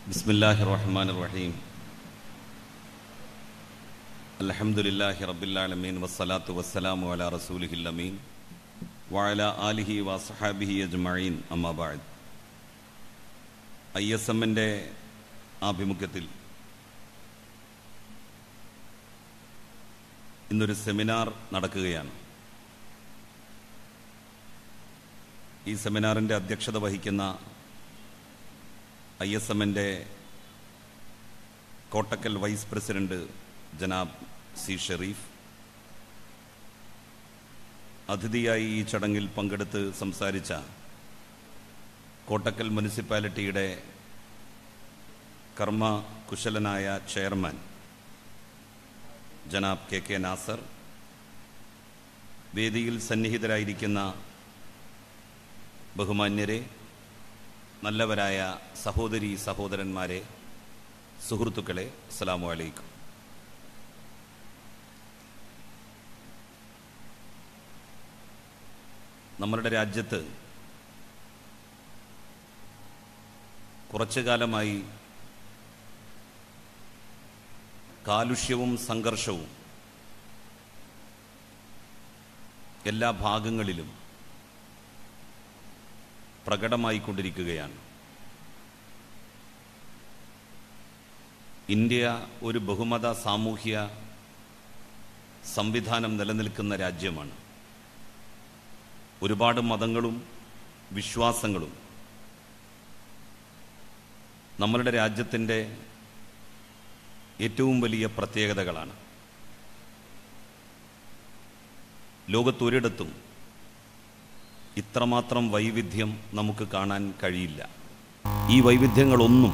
بسم الله الرحمن الرحيم الحمد لله رب العالمين والصلاة والسلام على رسوله الأمين وعلى آله وصحابه أجمعين أما بعد I S എമ്മിൻ്റെ ആഭിമുഖ്യത്തിൽ ഇന്നൊരു സെമിനാർ നടക്കുകയാണ് ഈ സെമിനാറിൻ്റെ അധ്യക്ഷത വഹിക്കുന്ന ഐ എസ് എമ്മിൻ്റെ കോട്ടക്കൽ വൈസ് പ്രസിഡന്റ് ജനാബ് സി ഷെറീഫ് അതിഥിയായി ഈ ചടങ്ങിൽ പങ്കെടുത്ത് സംസാരിച്ച കോട്ടക്കൽ മുനിസിപ്പാലിറ്റിയുടെ കർമ്മ കുശലനായ ചെയർമാൻ ജനാബ് കെ കെ നാസർ വേദിയിൽ സന്നിഹിതരായിരിക്കുന്ന ബഹുമാന്യരെ നല്ലവരായ സഹോദരി സഹോദരന്മാരെ സുഹൃത്തുക്കളെ അസ്സലാമു അലൈക്കും നമ്മളുടെ രാജ്യത്ത് കുറച്ചു കാലമായി കാലുഷ്യവും സംഘർഷവും എല്ലാ ഭാഗങ്ങളിലും പ്രകടമായിക്കൊണ്ടിരിക്കുകയാണ് ഇന്ത്യ ഒരു ബഹുമത സാമൂഹ്യ സംവിധാനം നിലനിൽക്കുന്ന രാജ്യമാണ് ഒരുപാട് മതങ്ങളും വിശ്വാസങ്ങളും നമ്മളുടെ രാജ്യത്തിൻ്റെ ഏറ്റവും വലിയ പ്രത്യേകതകളാണ് ലോകത്തൊരിടത്തും ഇത്രമാത്രം വൈവിധ്യം നമുക്ക് കാണാൻ കഴിയില്ല ഈ വൈവിധ്യങ്ങളൊന്നും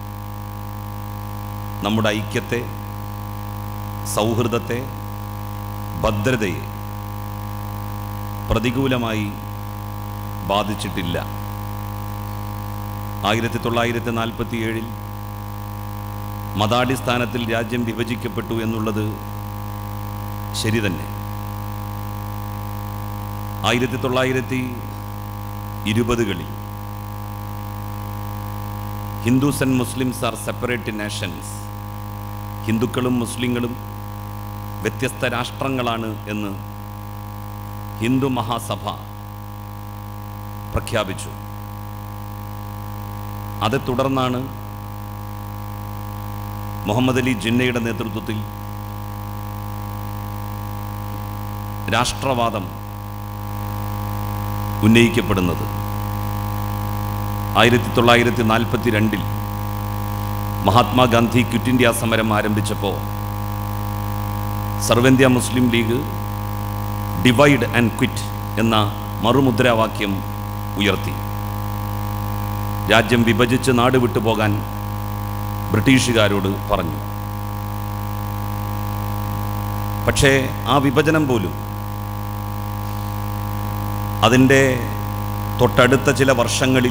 നമ്മുടെ ഐക്യത്തെ സൗഹൃദത്തെ ഭദ്രതയെ പ്രതികൂലമായി ബാധിച്ചിട്ടില്ല ആയിരത്തി തൊള്ളായിരത്തി നാൽപ്പത്തി ഏഴിൽ മതാടിസ്ഥാനത്തിൽ രാജ്യം വിഭജിക്കപ്പെട്ടു എന്നുള്ളത് ശരി തന്നെ ആയിരത്തി തൊള്ളായിരത്തി ഇരുപതുകളിൽ Hindus and Muslims are separate nations ഹിന്ദുക്കളും മുസ്ലിങ്ങളും വ്യത്യസ്ത രാഷ്ട്രങ്ങളാണ് എന്ന് ഹിന്ദു മഹാസഭ പ്രഖ്യാപിച്ചു അത് തുടർന്നാണ് മുഹമ്മദ് അലി ജിന്നയുടെ നേതൃത്വത്തിൽ രാഷ്ട്രവാദം ഉന്നയിക്കപ്പെടുന്നത് ആയിരത്തി തൊള്ളായിരത്തി നാൽപ്പത്തി രണ്ടിൽ മഹാത്മാഗാന്ധി ക്വിറ്റ് ഇന്ത്യ സമരം ആരംഭിച്ചപ്പോൾ സർവന്ത്യ Muslim League divide and quit എന്ന മറുമുദ്രാവാക്യം ഉയർത്തി രാജ്യം വിഭജിച്ച് നാട് വിട്ടുപോകാൻ ബ്രിട്ടീഷുകാരോട് പറഞ്ഞു പക്ഷേ ആ വിഭജനം പോലും അതിൻ്റെ തൊട്ടടുത്ത ചില വർഷങ്ങളിൽ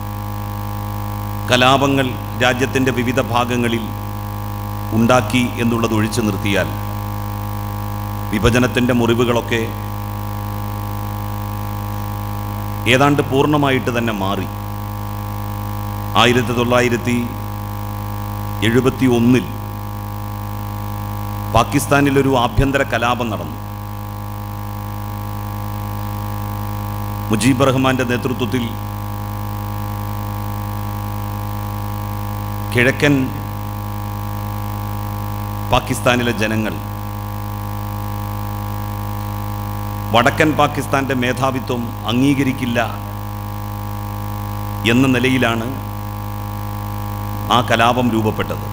കലാപങ്ങൾ രാജ്യത്തിൻ്റെ വിവിധ ഭാഗങ്ങളിൽ ഉണ്ടാക്കി എന്നുള്ളത് ഒഴിച്ചു നിർത്തിയാൽ വിഭജനത്തിൻ്റെ മുറിവുകളൊക്കെ ഏതാണ്ട് പൂർണ്ണമായിട്ട് തന്നെ മാറി ആയിരത്തി തൊള്ളായിരത്തി എഴുപത്തി ഒന്നിൽ പാകിസ്ഥാനിലൊരു ആഭ്യന്തര കലാപം നടന്നു മുജീബ് റഹ്മാന്റെ നേതൃത്വത്തിൽ കിഴക്കൻ പാകിസ്ഥാനിലെ ജനങ്ങൾ വടക്കൻ പാകിസ്ഥാന്റെ മേധാവിത്വം അംഗീകരിക്കില്ല എന്ന നിലയിലാണ് ആ കലാപം രൂപപ്പെട്ടത്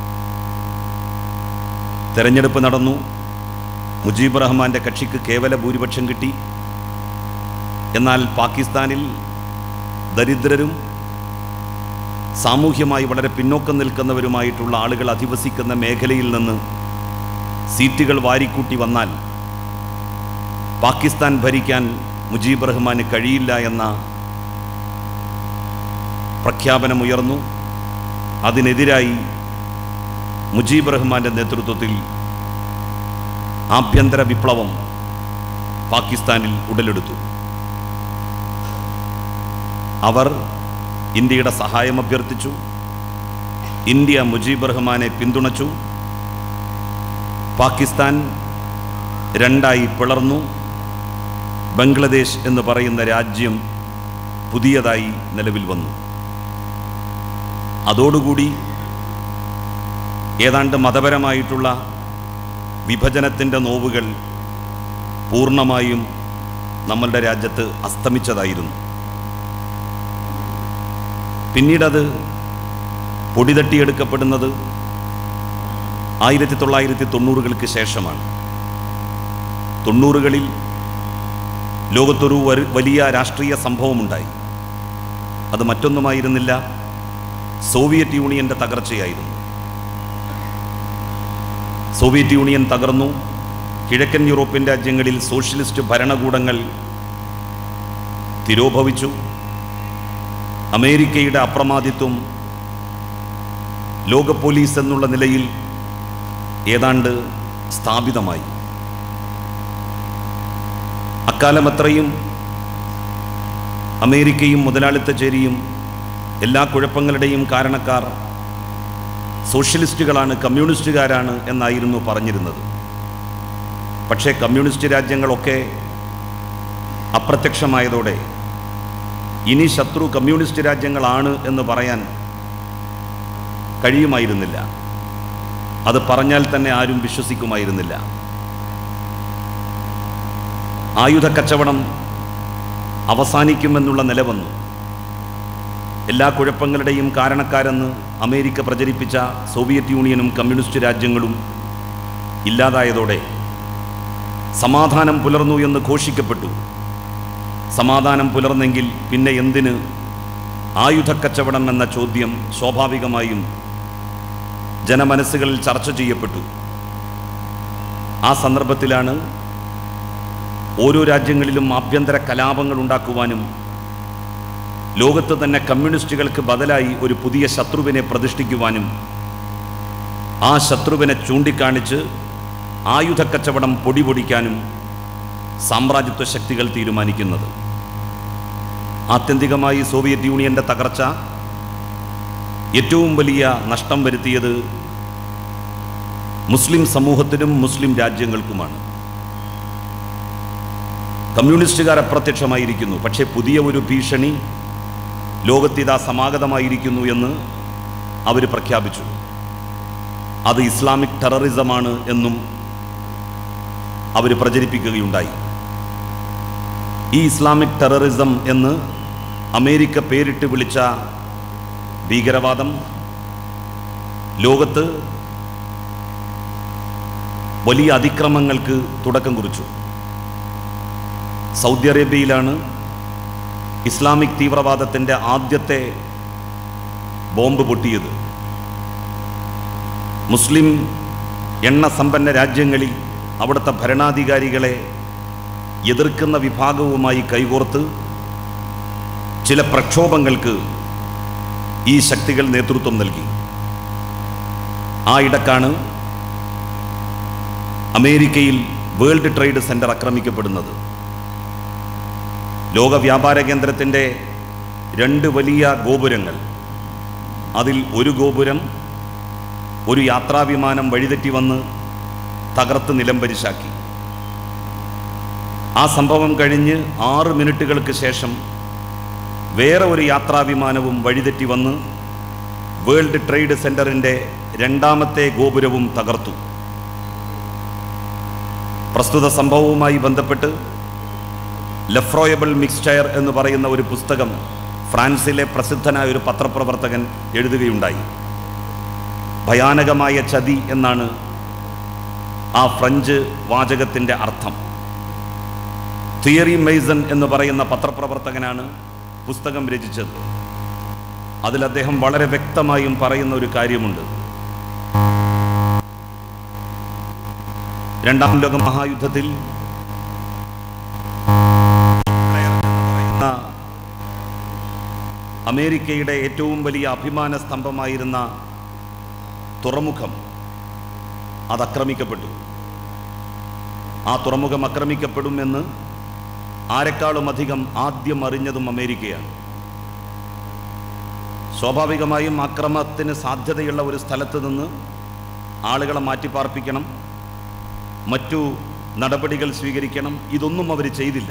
തെരഞ്ഞെടുപ്പ് നടന്നു മുജീബ് റഹ്മാന്റെ കക്ഷിക്ക് കേവല ഭൂരിപക്ഷം കിട്ടി എന്നാൽ പാകിസ്ഥാനിൽ ദരിദ്രരും സാമൂഹ്യമായി വളരെ പിന്നോക്കം നിൽക്കുന്നവരുമായിട്ടുള്ള ആളുകൾ അധിവസിക്കുന്ന മേഖലയിൽ നിന്ന് സീറ്റുകൾ വാരിക്കൂട്ടി വന്നാൽ പാകിസ്ഥാൻ ഭരിക്കാൻ മുജീബ് റഹ്മാന് കഴിയില്ല എന്ന പ്രഖ്യാപനമുയർന്നു അതിനെതിരായി മുജീബ് റഹ്മാന്റെ നേതൃത്വത്തിൽ ആഭ്യന്തര വിപ്ലവം പാകിസ്ഥാനിൽ ഉടലെടുത്തു അവർ ഇന്ത്യയുടെ സഹായം അഭ്യർത്ഥിച്ചു ഇന്ത്യ മുജീബ് റഹ്മാനെ പിന്തുണച്ചു പാകിസ്ഥാൻ രണ്ടായി പിളർന്നു ബംഗ്ലാദേശ് എന്ന് പറയുന്ന രാജ്യം പുതിയതായി നിലവിൽ വന്നു അതോടുകൂടി ഏതാണ്ട് മതപരമായിട്ടുള്ള വിഭജനത്തിൻ്റെ നോവുകൾ പൂർണ്ണമായും നമ്മളുടെ രാജ്യത്ത് അസ്തമിച്ചതായിരുന്നു പിന്നീടത് പൊടിതട്ടിയെടുക്കപ്പെടുന്നത് ആയിരത്തി തൊള്ളായിരത്തി തൊണ്ണൂറുകൾക്ക് ശേഷമാണ് തൊണ്ണൂറുകളിൽ ലോകത്തൊരു വരു- വലിയ രാഷ്ട്രീയ സംഭവമുണ്ടായി അത് മറ്റൊന്നുമായിരുന്നില്ല സോവിയറ്റ് യൂണിയന്റെ തകർച്ചയായിരുന്നു സോവിയറ്റ് യൂണിയൻ തകർന്നു കിഴക്കൻ യൂറോപ്യൻ രാജ്യങ്ങളിൽ സോഷ്യലിസ്റ്റ് ഭരണകൂടങ്ങൾ തിരോഭവിച്ചു അമേരിക്കയുടെ അപ്രമാദിത്വം ലോക പോലീസ് എന്നുള്ള നിലയിൽ ഏതാണ്ട് സ്ഥാപിതമായി അക്കാലമത്രയും അമേരിക്കയും മുതലാളിത്ത ചേരിയും എല്ലാ കുഴപ്പങ്ങളുടെയും കാരണക്കാർ സോഷ്യലിസ്റ്റുകളാണ് കമ്മ്യൂണിസ്റ്റുകാരാണ് എന്നായിരുന്നു പറഞ്ഞിരുന്നത് പക്ഷേ കമ്മ്യൂണിസ്റ്റ് രാജ്യങ്ങളൊക്കെ അപ്രത്യക്ഷമായതോടെ ഇനി ശത്രു കമ്മ്യൂണിസ്റ്റ് രാജ്യങ്ങളാണ് എന്ന് പറയാൻ കഴിയുമായിരുന്നില്ല അത് പറഞ്ഞാൽ തന്നെ ആരും വിശ്വസിക്കുമായിരുന്നില്ല ആയുധ കച്ചവടം അവസാനിക്കുമെന്നുള്ള നില വന്നു എല്ലാ കുഴപ്പങ്ങളുടെയും കാരണക്കാരെന്ന് അമേരിക്ക പ്രചരിപ്പിച്ച സോവിയറ്റ് യൂണിയനും കമ്മ്യൂണിസ്റ്റ് രാജ്യങ്ങളും ഇല്ലാതായതോടെ സമാധാനം പുലർന്നു എന്ന് ഘോഷിക്കപ്പെട്ടു സമാധാനം പുലർന്നെങ്കിൽ പിന്നെ എന്തിന് ആയുധക്കച്ചവടം എന്ന ചോദ്യം സ്വാഭാവികമായും ജനമനസ്സുകളിൽ ചർച്ച ചെയ്യപ്പെട്ടു ആ സന്ദർഭത്തിലാണ് ഓരോ രാജ്യങ്ങളിലും ആഭ്യന്തര കലാപങ്ങൾ ഉണ്ടാക്കുവാനും ലോകത്ത് തന്നെ കമ്മ്യൂണിസ്റ്റുകൾക്ക് ബദലായി ഒരു പുതിയ ശത്രുവിനെ പ്രതിഷ്ഠിക്കുവാനും ആ ശത്രുവിനെ ചൂണ്ടിക്കാണിച്ച് ആയുധക്കച്ചവടം പൊടിപൊടിക്കാനും സാമ്രാജ്യത്വ ശക്തികൾ തീരുമാനിക്കുന്നത് ആത്യന്തികമായി സോവിയറ്റ് യൂണിയന്റെ തകർച്ച ഏറ്റവും വലിയ നഷ്ടം വരുത്തിയത് മുസ്ലിം സമൂഹത്തിനും മുസ്ലിം രാജ്യങ്ങൾക്കുമാണ് കമ്മ്യൂണിസ്റ്റുകാർ അപ്രത്യക്ഷമായിരിക്കുന്നു പക്ഷേ പുതിയ ഒരു ഭീഷണി ലോകത്തിതാ സമാഗതമായിരിക്കുന്നു എന്ന് അവർ പ്രഖ്യാപിച്ചു അത് ഇസ്ലാമിക് ടെററിസമാണ് എന്നും അവർ പ്രചരിപ്പിക്കുകയുണ്ടായി ഈ ഇസ്ലാമിക് ടെററിസം എന്ന് അമേരിക്ക പേരിട്ട് വിളിച്ച ഭീകരവാദം ലോകത്ത് വലിയ അതിക്രമങ്ങൾക്ക് തുടക്കം കുറിച്ചു സൗദി അറേബ്യയിലാണ് ഇസ്ലാമിക് തീവ്രവാദത്തിൻ്റെ ആദ്യത്തെ ബോംബ് പൊട്ടിയത് മുസ്ലിം എണ്ണ സമ്പന്ന രാജ്യങ്ങളിൽ അവിടുത്തെ ഭരണാധികാരികളെ എതിർക്കുന്ന വിഭാഗവുമായി കൈകോർത്ത് ചില പ്രക്ഷോഭങ്ങൾക്ക് ഈ ശക്തികൾ നേതൃത്വം നൽകി ആ ഇടക്കാണ് അമേരിക്കയിൽ വേൾഡ് ട്രേഡ് സെന്റർ ആക്രമിക്കപ്പെടുന്നത് ലോക വ്യാപാര കേന്ദ്രത്തിൻ്റെ രണ്ട് വലിയ ഗോപുരങ്ങൾ അതിൽ ഒരു ഗോപുരം ഒരു യാത്രാവിമാനം വഴിതെറ്റി വന്ന് തകർത്ത് നിലംപരിശാക്കി ആ സംഭവം കഴിഞ്ഞ് ആറ് മിനിറ്റുകൾക്ക് ശേഷം വേറെ ഒരു യാത്രാവിമാനവും വഴിതെറ്റി വന്ന് വേൾഡ് ട്രേഡ് സെന്ററിൻ്റെ രണ്ടാമത്തെ ഗോപുരവും തകർത്തു പ്രസ്തുത സംഭവവുമായി ബന്ധപ്പെട്ട് ലെഫ്രോയബിൾ മിക്സ്ചയർ എന്ന് പറയുന്ന ഒരു പുസ്തകം ഫ്രാൻസിലെ പ്രസിദ്ധനായ ഒരു പത്രപ്രവർത്തകൻ എഴുതുകയുണ്ടായി ഭയാനകമായ ചതി എന്നാണ് ആ ഫ്രഞ്ച് വാചകത്തിൻ്റെ അർത്ഥം തിയറി മെയ്സൺ എന്ന് പറയുന്ന പത്രപ്രവർത്തകനാണ് പുസ്തകം രചിച്ചത് അതിൽ അദ്ദേഹം വളരെ വ്യക്തമായും പറയുന്ന ഒരു കാര്യമുണ്ട് രണ്ടാം ലോക മഹായുദ്ധത്തിൽ പറയുന്ന അമേരിക്കയുടെ ഏറ്റവും വലിയ അഭിമാന സ്തംഭമായിരുന്ന തുറമുഖം അത് ആക്രമിക്കപ്പെട്ടു ആ തുറമുഖം ആക്രമിക്കപ്പെടുമെന്ന് ആരെക്കാളും അധികം ആദ്യം അറിഞ്ഞതും അമേരിക്കയാണ് സ്വാഭാവികമായും ആക്രമണത്തിന് സാധ്യതയുള്ള ഒരു സ്ഥലത്ത് നിന്ന് ആളുകളെ മാറ്റിപ്പാർപ്പിക്കണം മറ്റു നടപടികൾ സ്വീകരിക്കണം ഇതൊന്നും അവർ ചെയ്തില്ല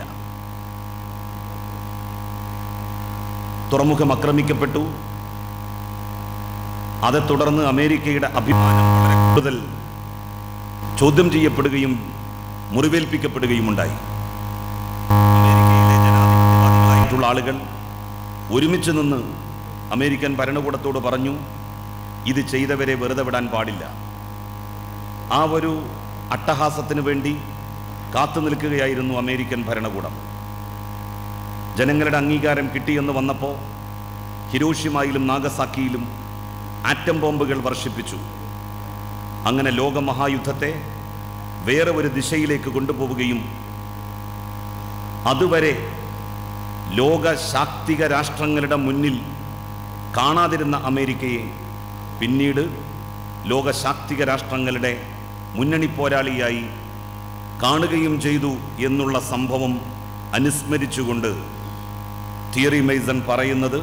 തുറമുഖം ആക്രമിക്കപ്പെട്ടു അതേ തുടർന്ന് അമേരിക്കയുടെ അഭിമാനം വളരെ കൂടുതൽ ചോദ്യം ചെയ്യപ്പെടുകയും മുറിവേൽപ്പിക്കപ്പെടുകയും ഉണ്ടായി അമേരിക്കയിലെ ജനാധിപത്യവാദികളായിട്ടുള്ള ആളുകൾ ഒരുമിച്ച് നിന്ന് അമേരിക്കൻ ഭരണകൂടത്തോട് പറഞ്ഞു ഇത് ചെയ്തവരെ വെറുതെ വിടാൻ പാടില്ല ആ ഒരു അട്ടഹാസത്തിന് വേണ്ടി കാത്തു നിൽക്കുകയായിരുന്നു അമേരിക്കൻ ഭരണകൂടം ജനങ്ങളുടെ അംഗീകാരം കിട്ടിയെന്ന് വന്നപ്പോൾ ഹിരോഷിമായിലും നാഗസാക്കിയിലും ആറ്റം ബോംബുകൾ വർഷിപ്പിച്ചു അങ്ങനെ ലോകമഹായുദ്ധത്തെ വേറെ ഒരു ദിശയിലേക്ക് കൊണ്ടുപോവുകയും അതുവരെ ലോക ശാക്തിക രാഷ്ട്രങ്ങളുടെ മുന്നിൽ കാണാതിരുന്ന അമേരിക്കയെ പിന്നീട് ലോക ശാക്തിക രാഷ്ട്രങ്ങളുടെ മുന്നണി പോരാളിയായി കാണുകയും ചെയ്തു എന്നുള്ള സംഭവം അനുസ്മരിച്ചുകൊണ്ട് തിയറി മൈസൺ പറയുന്നത്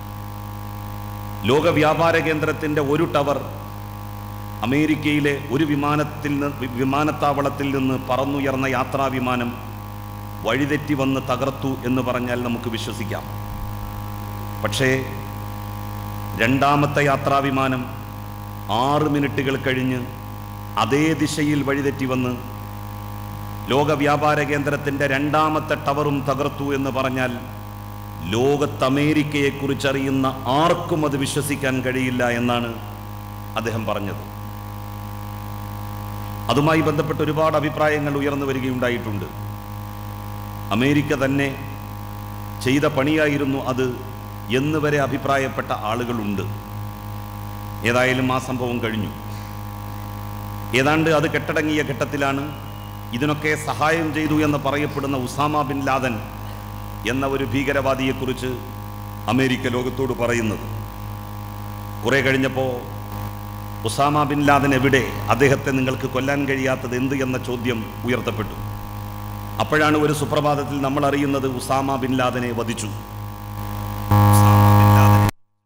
ലോക വ്യാപാര കേന്ദ്രത്തിൻ്റെ ഒരു ടവർ അമേരിക്കയിലെ ഒരു വിമാനത്തിൽ നിന്ന് വിമാനത്താവളത്തിൽ നിന്ന് പറന്നുയർന്ന യാത്രാ വിമാനം വഴിതെറ്റി വന്ന് തകർത്തു എന്ന് പറഞ്ഞാൽ നമുക്ക് വിശ്വസിക്കാം പക്ഷേ രണ്ടാമത്തെ യാത്രാ വിമാനം ആറ് മിനിറ്റുകൾ കഴിഞ്ഞ് അതേ ദിശയിൽ വഴിതെറ്റി വന്ന് ലോക വ്യാപാര കേന്ദ്രത്തിൻ്റെ രണ്ടാമത്തെ ടവറും തകർത്തു എന്ന് പറഞ്ഞാൽ ലോകത്ത് അമേരിക്കയെക്കുറിച്ചറിയുന്ന ആർക്കും അത് വിശ്വസിക്കാൻ കഴിയില്ല എന്നാണ് അദ്ദേഹം പറഞ്ഞത് അതുമായി ബന്ധപ്പെട്ട് ഒരുപാട് അഭിപ്രായങ്ങൾ ഉയർന്നു വരികയുണ്ടായിട്ടുണ്ട് അമേരിക്ക തന്നെ ചെയ്ത പണിയായിരുന്നു അത് എന്ന് വരെ അഭിപ്രായപ്പെട്ട ആളുകളുണ്ട് ഏതായാലും ആ സംഭവം കഴിഞ്ഞു ഏതാണ്ട് അത് കെട്ടടങ്ങിയ ഘട്ടത്തിലാണ് ഇതിനൊക്കെ സഹായം ചെയ്തു എന്ന് പറയപ്പെടുന്ന ഉസാമ ബിൻ ലാദൻ എന്ന ഒരു ഭീകരവാദിയെക്കുറിച്ച് അമേരിക്ക ലോകത്തോട് പറയുന്നത് കുറെ കഴിഞ്ഞപ്പോൾ ഉസാമ ബിൻ ലാദൻ എവിടെ അദ്ദേഹത്തെ നിങ്ങൾക്ക് കൊല്ലാൻ കഴിയാത്തത് എന്ത് എന്ന ചോദ്യം ഉയർത്തപ്പെട്ടു അപ്പോഴാണ് ഒരു സുപ്രഭാതത്തിൽ നമ്മൾ അറിയുന്നത് ഉസാമ ബിൻ ലാദനെ വധിച്ചു ഉസാമ ബിൻ ലാദനെ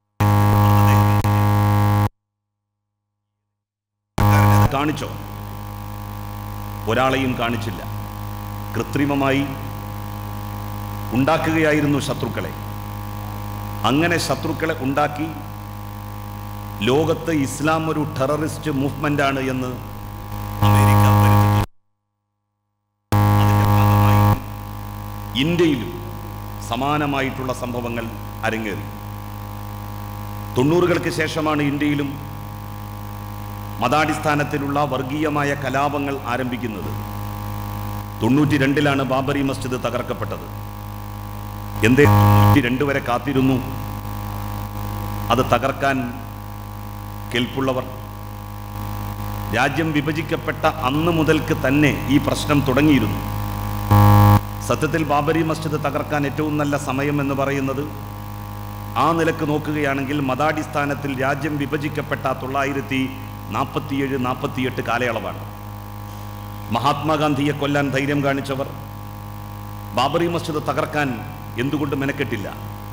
അത് കാണിച്ചോ ഒരാളെയും കാണിച്ചില്ല കൃത്രിമമായി ഉണ്ടാക്കുകയായിരുന്നു ശത്രുക്കളെ അങ്ങനെ ശത്രുക്കളെ ഉണ്ടാക്കി ലോകത്ത് ഇസ്ലാം ഒരു ടെററിസ്റ്റ് മൂവ്മെന്റ് ആണ് എന്ന് അമേരിക്ക വരുത്തി അതിന്റെ ഭാഗമായി ഇന്ത്യയിലും സമാനമായിട്ടുള്ള സംഭവങ്ങൾ അരങ്ങേറി തൊണ്ണൂറുകൾക്ക് ശേഷമാണ് ഇന്ത്യയിലും മതാടിസ്ഥാനത്തിലുള്ള വർഗീയമായ കലാപങ്ങൾ ആരംഭിക്കുന്നത് തൊണ്ണൂറ്റി രണ്ടിലാണ് ബാബറി മസ്ജിദ് തകർക്കപ്പെട്ടത് എന്തേ തൊണ്ണൂറ്റി രണ്ട് വരെ കാത്തിരുന്നു അത് തകർക്കാൻ കെൽപ്പുള്ളവർ രാജ്യം വിഭജിക്കപ്പെട്ട അന്ന് മുതൽക്ക് തന്നെ ഈ പ്രശ്നം തുടങ്ങിയിരുന്നു സത്യത്തിൽ ബാബരി മസ്ജിദ് തകർക്കാൻ ഏറ്റവും നല്ല സമയം എന്ന് പറയുന്നത് ആ നിലക്ക് നോക്കുകയാണെങ്കിൽ മതാടിസ്ഥാനത്തിൽ രാജ്യം വിഭജിക്കപ്പെട്ട തൊള്ളായിരത്തി നാൽപ്പത്തിയേഴ് നാൽപ്പത്തിയെട്ട് കാലയളവാണ് മഹാത്മാഗാന്ധിയെ കൊല്ലാൻ ധൈര്യം കാണിച്ചവർ ബാബറി മസ്ജിദ് തകർക്കാൻ എന്തുകൊണ്ട് മെനക്കെട്ടില്ല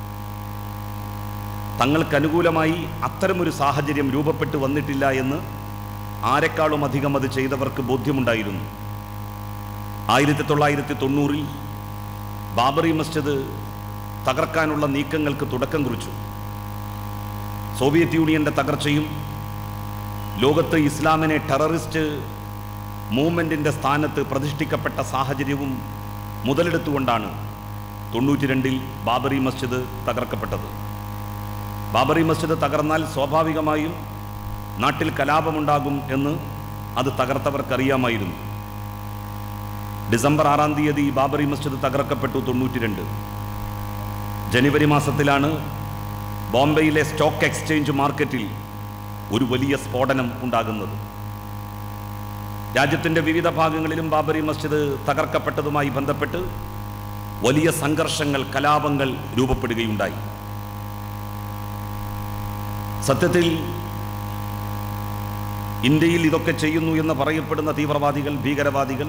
തങ്ങൾക്ക് അനുകൂലമായി അത്തരമൊരു സാഹചര്യം രൂപപ്പെട്ടു വന്നിട്ടില്ല എന്ന് ആരെക്കാളും അധികം അത് ചെയ്തവർക്ക് ബോധ്യമുണ്ടായിരുന്നു ആയിരത്തി തൊള്ളായിരത്തി തൊണ്ണൂറിൽ ബാബറി മസ്ജിദ് തകർക്കാനുള്ള നീക്കങ്ങൾക്ക് തുടക്കം കുറിച്ചു സോവിയറ്റ് യൂണിയന്റെ തകർച്ചയും ലോകത്ത് ഇസ്ലാമിനെ ടെററിസ്റ്റ് മൂവ്മെന്റിന്റെ സ്ഥാനത്ത് പ്രതിഷ്ഠിക്കപ്പെട്ട സാഹചര്യവും മുതലെടുത്തുകൊണ്ടാണ് തൊണ്ണൂറ്റി രണ്ടിൽ ബാബറി മസ്ജിദ് തകർക്കപ്പെട്ടത് ബാബറി മസ്ജിദ് തകർന്നാൽ സ്വാഭാവികമായും നാട്ടിൽ കലാപമുണ്ടാകും എന്ന് അത് തകർത്തവർക്കറിയാമായിരുന്നു ഡിസംബർ ആറാം തീയതി ബാബറി മസ്ജിദ് തകർക്കപ്പെട്ടു തൊണ്ണൂറ്റി രണ്ട് ജനുവരി മാസത്തിലാണ് ബോംബെയിലെ സ്റ്റോക്ക് എക്സ്ചേഞ്ച് മാർക്കറ്റിൽ ഒരു വലിയ സ്ഫോടനം ഉണ്ടാകുന്നത് രാജ്യത്തിൻ്റെ വിവിധ ഭാഗങ്ങളിലും ബാബറി മസ്ജിദ് തകർക്കപ്പെട്ടതുമായി ബന്ധപ്പെട്ട് വലിയ സംഘർഷങ്ങൾ കലാപങ്ങൾ രൂപപ്പെടുകയുണ്ടായി സത്യത്തിൽ ഇന്ത്യയിൽ ഇതൊക്കെ ചെയ്യുന്നു എന്ന് പറയപ്പെടുന്ന തീവ്രവാദികൾ ഭീകരവാദികൾ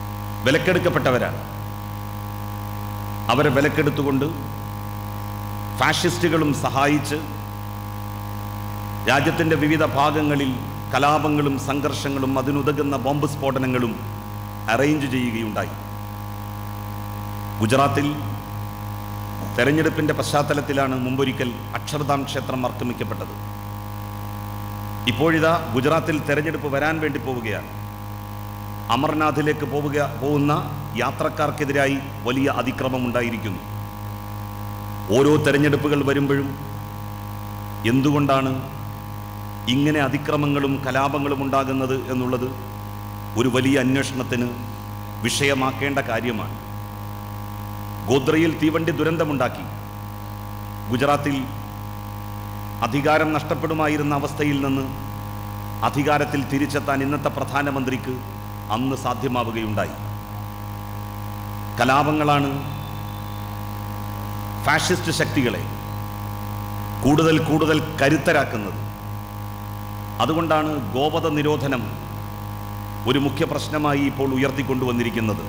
വിലക്കെടുക്കപ്പെട്ടവരാണ് അവരെ വിലക്കെടുത്തുകൊണ്ട് ഫാഷിസ്റ്റുകളും സഹായിച്ച് രാജ്യത്തിൻ്റെ വിവിധ ഭാഗങ്ങളിൽ കലാപങ്ങളും സംഘർഷങ്ങളും അതിനുതകുന്ന ബോംബ് സ്ഫോടനങ്ങളും അറേഞ്ച് ചെയ്യുകയുണ്ടായി ഗുജറാത്തിൽ തെരഞ്ഞെടുപ്പിന്റെ പശ്ചാത്തലത്തിലാണ് മുമ്പൊരിക്കൽ അക്ഷർധാം ക്ഷേത്രം ആക്രമിക്കപ്പെട്ടത് ഇപ്പോഴിതാ ഗുജറാത്തിൽ തെരഞ്ഞെടുപ്പ് വരാൻ വേണ്ടി പോവുകയാണ് അമർനാഥിലേക്ക് പോവുക പോകുന്ന യാത്രക്കാർക്കെതിരായി വലിയ അതിക്രമം ഉണ്ടായിരിക്കുന്നു ഓരോ തെരഞ്ഞെടുപ്പുകൾ വരുമ്പോഴും എന്തുകൊണ്ടാണ് ഇങ്ങനെ അതിക്രമങ്ങളും കലാപങ്ങളും ഉണ്ടാകുന്നത് എന്നുള്ളത് ഒരു വലിയ അന്വേഷണത്തിന് വിഷയമാക്കേണ്ട കാര്യമാണ് ഗോദ്രയിൽ തീവണ്ടി ദുരന്തമുണ്ടാക്കി ഗുജറാത്തിൽ അധികാരം നഷ്ടപ്പെടുമായിരുന്ന അവസ്ഥയിൽ നിന്ന് അധികാരത്തിൽ തിരിച്ചെത്താൻ ഇന്നത്തെ പ്രധാനമന്ത്രിക്ക് അന്ന് സാധ്യമാവുകയുണ്ടായി കലാപങ്ങളാണ് ഫാഷിസ്റ്റ് ശക്തികളെ കൂടുതൽ കൂടുതൽ കരുത്തരാക്കുന്നത് അതുകൊണ്ടാണ് ഗോവധ നിരോധനം ഒരു മുഖ്യ പ്രശ്നമായി ഇപ്പോൾ ഉയർത്തിക്കൊണ്ടുവന്നിരിക്കുന്നത്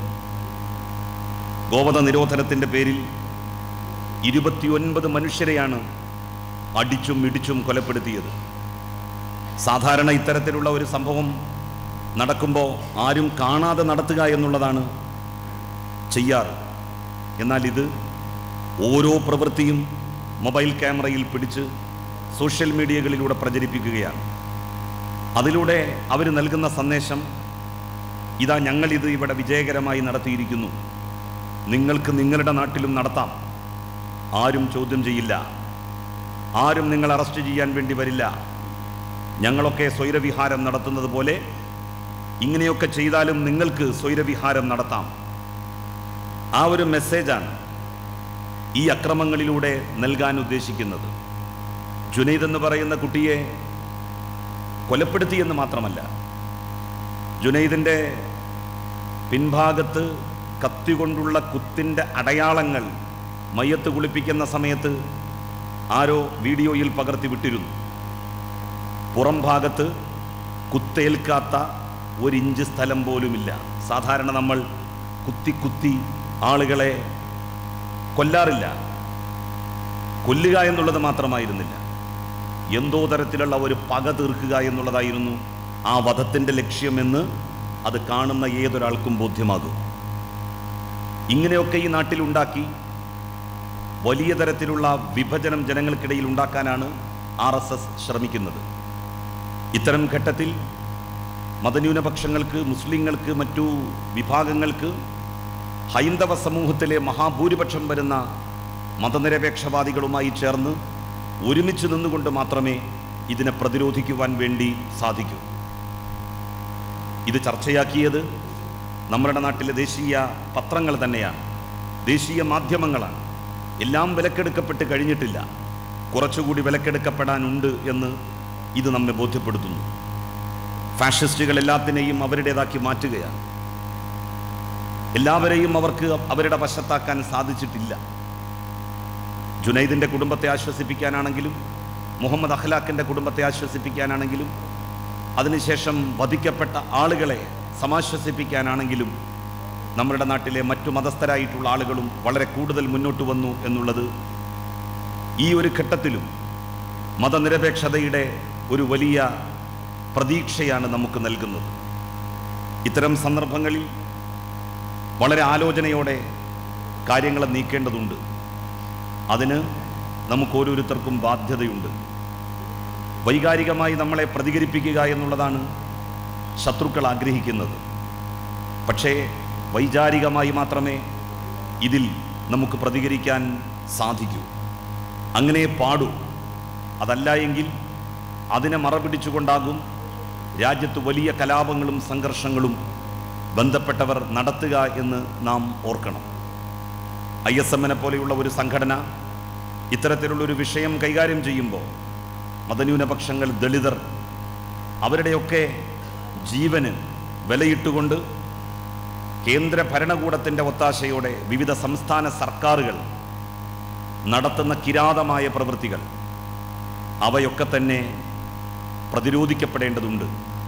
ഗോവധ നിരോധനത്തിൻ്റെ പേരിൽ ഇരുപത്തിയൊൻപത് മനുഷ്യരെയാണ് അടിച്ചും ഇടിച്ചും കൊലപ്പെടുത്തിയത് സാധാരണ ഇത്തരത്തിലുള്ള ഒരു സംഭവം നടക്കുമ്പോൾ ആരും കാണാതെ നടത്തുക എന്നുള്ളതാണ് ചെയ്യാറ് എന്നാൽ ഇത് ഓരോ പ്രവൃത്തിയും മൊബൈൽ ക്യാമറയിൽ പിടിച്ച് സോഷ്യൽ മീഡിയകളിലൂടെ പ്രചരിപ്പിക്കുകയാണ് അതിലൂടെ അവർ നൽകുന്ന സന്ദേശം ഇതാ ഞങ്ങളിത് ഇവിടെ വിജയകരമായി നടത്തിയിരിക്കുന്നു നിങ്ങൾക്ക് നിങ്ങളുടെ നാട്ടിലും നടത്താം ആരും ചോദ്യം ചെയ്യില്ല ആരും നിങ്ങൾ അറസ്റ്റ് ചെയ്യാൻ വേണ്ടി വരില്ല ഞങ്ങളൊക്കെ സ്വൈരവിഹാരം നടത്തുന്നത് പോലെ ഇങ്ങനെയൊക്കെ ചെയ്താലും നിങ്ങൾക്ക് സ്വൈരവിഹാരം നടത്താം ആ ഒരു മെസ്സേജാണ് ഈ അക്രമങ്ങളിലൂടെ നൽകാൻ ഉദ്ദേശിക്കുന്നത് ജുനൈദ് എന്ന് പറയുന്ന കുട്ടിയെ കൊലപ്പെടുത്തിയെന്ന് മാത്രമല്ല ജുനൈദിൻ്റെ പിൻഭാഗത്ത് കത്തി കൊണ്ടുള്ള കുത്തിൻ്റെ അടയാളങ്ങൾ മയ്യത്ത് കുളിപ്പിക്കുന്ന സമയത്ത് ആരോ വീഡിയോയിൽ പകർത്തി വിട്ടിരുന്നു പുറം ഭാഗത്ത് കുത്തേൽക്കാത്ത ഒരിഞ്ച് സ്ഥലം പോലുമില്ല സാധാരണ നമ്മൾ കുത്തി കുത്തി ആളുകളെ കൊല്ലാറില്ല കൊല്ലുക എന്നുള്ളത് മാത്രമായിരുന്നില്ല എന്തോ തരത്തിലുള്ള ഒരു പക തീർക്കുക എന്നുള്ളതായിരുന്നു ആ വധത്തിൻ്റെ ലക്ഷ്യമെന്ന് അത് കാണുന്ന ഏതൊരാൾക്കും ബോധ്യമാകും ഇങ്ങനെയൊക്കെ ഈ നാട്ടിലുണ്ടാക്കി വലിയ തരത്തിലുള്ള വിഭജനം ജനങ്ങൾക്കിടയിൽ ഉണ്ടാക്കാനാണ് ആർ എസ് എസ് ശ്രമിക്കുന്നത് ഇത്തരം ഘട്ടത്തിൽ മതന്യൂനപക്ഷങ്ങൾക്ക് മുസ്ലിങ്ങൾക്ക് മറ്റു വിഭാഗങ്ങൾക്ക് ഹൈന്ദവ സമൂഹത്തിലെ മഹാഭൂരിപക്ഷം വരുന്ന മതനിരപേക്ഷവാദികളുമായി ചേർന്ന് ഒരുമിച്ച് നിന്നുകൊണ്ട് മാത്രമേ ഇതിനെ പ്രതിരോധിക്കുവാൻ വേണ്ടി സാധിക്കൂ ഇത് ചർച്ചയാക്കിയത് നമ്മുടെ നാട്ടിലെ ദേശീയ പത്രങ്ങൾ തന്നെയാണ് ദേശീയ മാധ്യമങ്ങളാണ് എല്ലാം വിലക്കെടുക്കപ്പെട്ട് കഴിഞ്ഞിട്ടില്ല കുറച്ചുകൂടി വിലക്കെടുക്കപ്പെടാനുണ്ട് എന്ന് ഇത് നമ്മെ ബോധ്യപ്പെടുത്തുന്നു ഫാഷിസ്റ്റുകൾ എല്ലാത്തിനെയും അവരുടേതാക്കി മാറ്റുകയാണ് എല്ലാവരെയും അവർക്ക് അവരുടെ വശത്താക്കാൻ സാധിച്ചിട്ടില്ല ജുനൈദിൻ്റെ കുടുംബത്തെ ആശ്വസിപ്പിക്കാനാണെങ്കിലും മുഹമ്മദ് അഖ്ലാഖിൻ്റെ കുടുംബത്തെ ആശ്വസിപ്പിക്കാനാണെങ്കിലും അതിനുശേഷം വധിക്കപ്പെട്ട ആളുകളെ സമാശ്വസിപ്പിക്കാനാണെങ്കിലും നമ്മുടെ നാട്ടിലെ മറ്റു മതസ്ഥരായിട്ടുള്ള ആളുകളും വളരെ കൂടുതൽ മുന്നോട്ട് വന്നു എന്നുള്ളത് ഈ ഒരു ഘട്ടത്തിലും മതനിരപേക്ഷതയുടെ ഒരു വലിയ പ്രതീക്ഷയാണ് നമുക്ക് നൽകുന്നത് ഇത്തരം സന്ദർഭങ്ങളിൽ വളരെ ആലോചനയോടെ കാര്യങ്ങളെ നീക്കേണ്ടതുണ്ട് അതിന് നമുക്ക് ഓരോരുത്തർക്കും ബാധ്യതയുണ്ട് വൈകാരികമായി നമ്മളെ പ്രതികരിപ്പിക്കുക എന്നുള്ളതാണ് ശത്രുക്കൾ ആഗ്രഹിക്കുന്നത് പക്ഷേ വൈചാരികമായി മാത്രമേ ഇതിൽ നമുക്ക് പ്രതികരിക്കാൻ സാധിക്കൂ അങ്ങനെ പാടൂ അതല്ല എങ്കിൽ അതിനെ മറപിടിച്ചുകൊണ്ടാകും രാജ്യത്ത് വലിയ കലാപങ്ങളും സംഘർഷങ്ങളും ബന്ധപ്പെട്ടവർ നടത്തുക എന്ന് നാം ഓർക്കണം ഐ എസ് എമ്മിനെ പോലെയുള്ള ഒരു സംഘടന ഇത്തരത്തിലുള്ളൊരു വിഷയം കൈകാര്യം ചെയ്യുമ്പോൾ മതന്യൂനപക്ഷങ്ങൾ ദളിതർ അവരുടെയൊക്കെ ജീവന് വിലയിട്ടുകൊണ്ട് കേന്ദ്ര ഭരണകൂടത്തിൻ്റെ ഒത്താശയോടെ വിവിധ സംസ്ഥാന സർക്കാരുകൾ നടത്തുന്ന കിരാതമായ പ്രവൃത്തികൾ അവയൊക്കെ തന്നെ പ്രതിരോധിക്കപ്പെടേണ്ടതുണ്ട്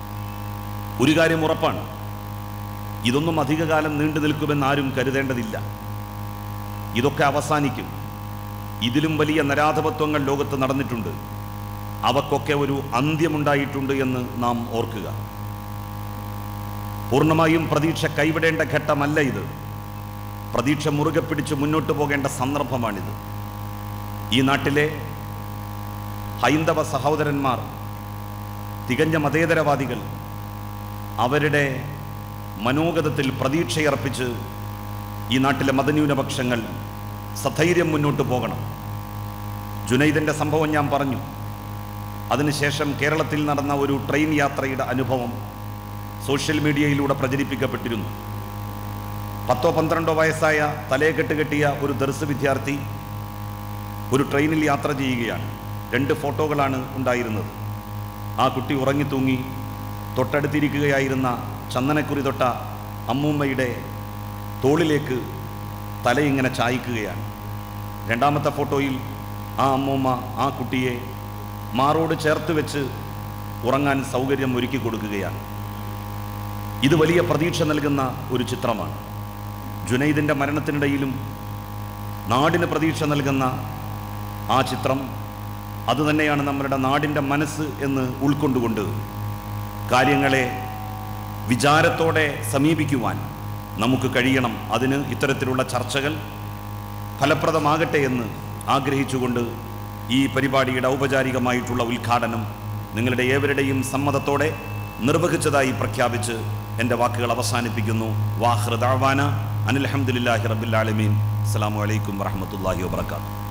ഒരു കാര്യം ഉറപ്പാണ് ഇതൊന്നും അധികകാലം നീണ്ടു നിൽക്കുമെന്ന് ആരും കരുതേണ്ടതില്ല ഇതൊക്കെ അവസാനിക്കും ഇതിലും വലിയ നരാധപത്വങ്ങൾ ലോകത്ത് നടന്നിട്ടുണ്ട് അവക്കൊക്കെ ഒരു അന്ത്യമുണ്ടായിട്ടുണ്ട് എന്ന് നാം ഓർക്കുക പൂർണ്ണമായും പ്രതീക്ഷ കൈവിടേണ്ട ഘട്ടമല്ല ഇത് പ്രതീക്ഷ മുറുകെ പിടിച്ച് മുന്നോട്ട് പോകേണ്ട സന്ദർഭമാണിത് ഈ നാട്ടിലെ ഹൈന്ദവ സഹോദരന്മാർ തികഞ്ഞ മതേതരവാദികൾ അവരുടെ മനോഗതത്തിൽ പ്രതീക്ഷയർപ്പിച്ച് ഈ നാട്ടിലെ മതന്യൂനപക്ഷങ്ങൾ സധൈര്യം മുന്നോട്ട് പോകണം ജുനൈദിൻ്റെ സംഭവം ഞാൻ പറഞ്ഞു അതിനുശേഷം കേരളത്തിൽ നടന്ന ഒരു ട്രെയിൻ യാത്രയുടെ അനുഭവം സോഷ്യൽ മീഡിയയിലൂടെ പ്രചരിപ്പിക്കപ്പെട്ടിരുന്നു പത്തോ പന്ത്രണ്ടോ വയസ്സായ തലയെക്കെട്ട് കെട്ടിയ ഒരു ദർസ് വിദ്യാർത്ഥി ഒരു ട്രെയിനിൽ യാത്ര ചെയ്യുകയാണ് രണ്ട് ഫോട്ടോകളാണ് ഉണ്ടായിരുന്നത് ആ കുട്ടി ഉറങ്ങി തൂങ്ങി തൊട്ടടുത്തിരിക്കുകയായിരുന്ന ചന്ദനക്കുറി തൊട്ട അമ്മൂമ്മയുടെ തോളിലേക്ക് തലയിങ്ങനെ ചായ്ക്കുകയാണ് രണ്ടാമത്തെ ഫോട്ടോയിൽ ആ അമ്മൂമ്മ ആ കുട്ടിയെ മാറോട് ചേർത്ത് വെച്ച് ഉറങ്ങാൻ സൗകര്യം ഒരുക്കി കൊടുക്കുകയാണ് ഇത് വലിയ പ്രതീക്ഷ നൽകുന്ന ഒരു ചിത്രമാണ് ജുനൈദിൻ്റെ മരണത്തിനിടയിലും നാടിന് പ്രതീക്ഷ നൽകുന്ന ആ ചിത്രം അതുതന്നെയാണ് നമ്മളുടെ നാടിൻ്റെ മനസ്സ് എന്ന് ഉൾക്കൊണ്ടുകൊണ്ട് കാര്യങ്ങളെ വിചാരത്തോടെ സമീപിക്കുവാൻ നമുക്ക് കഴിയണം അതിന് ഇത്തരത്തിലുള്ള ചർച്ചകൾ ഫലപ്രദമാകട്ടെ എന്ന് ആഗ്രഹിച്ചുകൊണ്ട് ഈ പരിപാടിയുടെ ഔപചാരികമായിട്ടുള്ള ഉദ്ഘാടനം നിങ്ങളുടെ ഏവരുടെയും സമ്മതത്തോടെ നിർവഹിച്ചതായി പ്രഖ്യാപിച്ച് എൻ്റെ വാക്കുകൾ അവസാനിപ്പിക്കുന്നു വാഹൃദാവാന അനിൽഹമുല്ലാഹി റബുല്ലാലമീൻ അസ്സാം വലൈക്കും വറഹമത്തല്ലാഹി വാബർക്കാത്തു